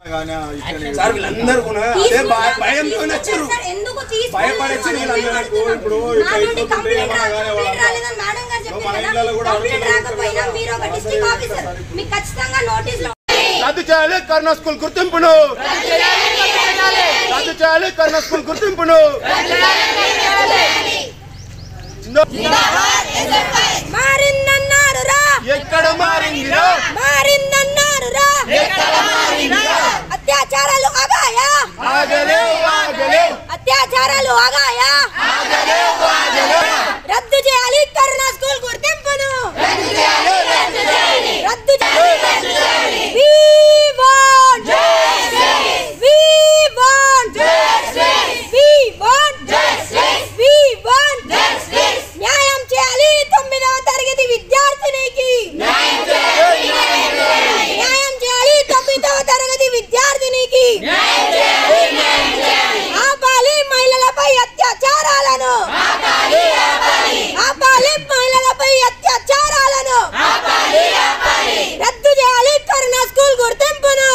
Sir వీళ్ళందరూ కూడా అదే భయ- భయంతో వచ్చారు సార్, ఎందుకు తీసుకున్నారు? భయపడి వచ్చారు వీళ్ళందరూ ఇప్పుడు ఇట్లా నా నుండి అయిపోతుంటే కంప్లైంట్ ఏమన్నా రా- కానీ కంప్లైంట్ వాళ్ళంతా- రాలేదని మేడం గారు చెప్పారు మన కదా. ఇళ్ళలో కూడా కంప్లైంట్ అడుగుతున్నారు రాకపోయినా కదా. మీరు ఒక డిస్ట్రిక్ట్ ఆఫీసర్ మీకు ఖచ్చితంగా నోటీస్ లో రద్దు చేయాలి కరుణా స్కూల్ గుర్తింపును రద్దు చేయాలి కరుణా స్కూల్ గుర్తింపును మారిందన్నారు రా ఎక్కడ మారిందిరా మారిందన్నారు రా అత్యాచారాలు ఆగాయా ఆగలేవు ఆగలేవు అత్యాచారాలు ఆగాయా రద్దు చేయాలి కరుణా స్కూల్ గుర్తింపును రద్దు చేయాలి We want We want We want We want న్యాయం చేయాలి తొమ్మిదవ తరగతి విద్యార్థినికి న్యాయం చేయాలి తొమ్మిదవ తరగతి విద్యార్థినికి ఆపాలి మహిళలపై అత్యాచారాలను ఆపాలి మహిళలపై అత్యాచారాలను రద్దు చేయాలి కరుణా స్కూల్ గుర్తింపును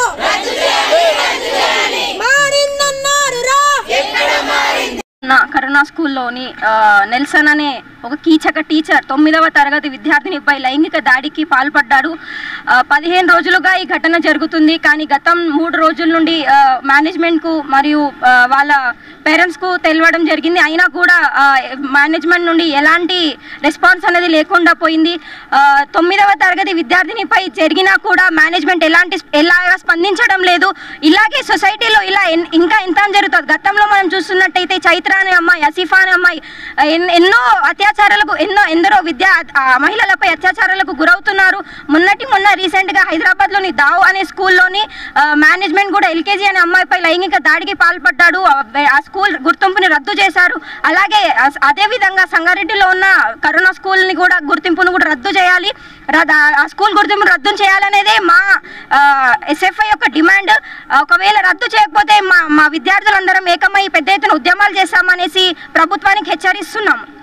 మారిందన్నారు రా నా కరుణా స్కూల్లోని ఆ, నెల్సన్ అనే ఒక కీచక టీచర్ తొమ్మిదవ తరగతి విద్యార్థినిపై లైంగిక దాడికి పాల్పడ్డాడు ఆ, పదిహేను రోజులుగా ఈ ఘటన జరుగుతుంది కానీ గతం మూడు రోజుల నుండి ఆ, మేనేజ్మెంట్కు మరియు ఆ, వాళ్ళ పేరెంట్స్కు తెలియడం జరిగింది అయినా కూడా ఆ, మేనేజ్మెంట్ నుండి ఎలాంటి రెస్పాన్స్ అనేది లేకుండా పోయింది ఆ, తొమ్మిదవ తరగతి విద్యార్థినిపై జరిగినా కూడా మేనేజ్మెంట్ ఎలాంటి ఎలాగా స్పందించడం లేదు ఇలాగే సొసైటీలో ఇలా ఎన్- ఇంకా ఎంత జరుగుతుంది గతంలో మనం చూస్తున్నట్టయితే చైత్ర అనే అమ్మాయి అసిఫా అనే అమ్మాయి ఆ, ఎన్- ఎన్నో అత్యాచారాలకు ఎన్నో ఎందరో విద్యా ఆ, మహిళలపై అత్యాచారాలకు గురవుతున్నారు మొన్నటి మొన్న రీసెంట్గా హైదరాబాద్లోని దావ్ అనే స్కూల్లోని ఆ, మేనేజ్మెంట్ కూడా ఎల్కేజీ అనే అమ్మాయిపై లైంగిక దాడికి పాల్పడ్డాడు ఆ వే- ఆ స్కూల్ గుర్తింపుని రద్దు చేశారు అలాగే అస్- అదే విధంగా సంగారెడ్డిలో ఉన్న కరోనా స్కూల్ని కూడా గుర్తింపును కూడా రద్దు చేయాలి రద్ద- ఆ స్కూల్ గుర్తింపును రద్దు చేయాలనేదే మా ఎస్ఎఫ్ఐ యొక్క డిమాండ్ ఒకవేళ రద్దు చేయకపోతే మా మా విద్యార్థులందరం ఏకమై పెద్ద ఎత్తున ఉద్యమాలు చేస్తామనేసి ప్రభుత్వానికి హెచ్చరిస్తున్నాం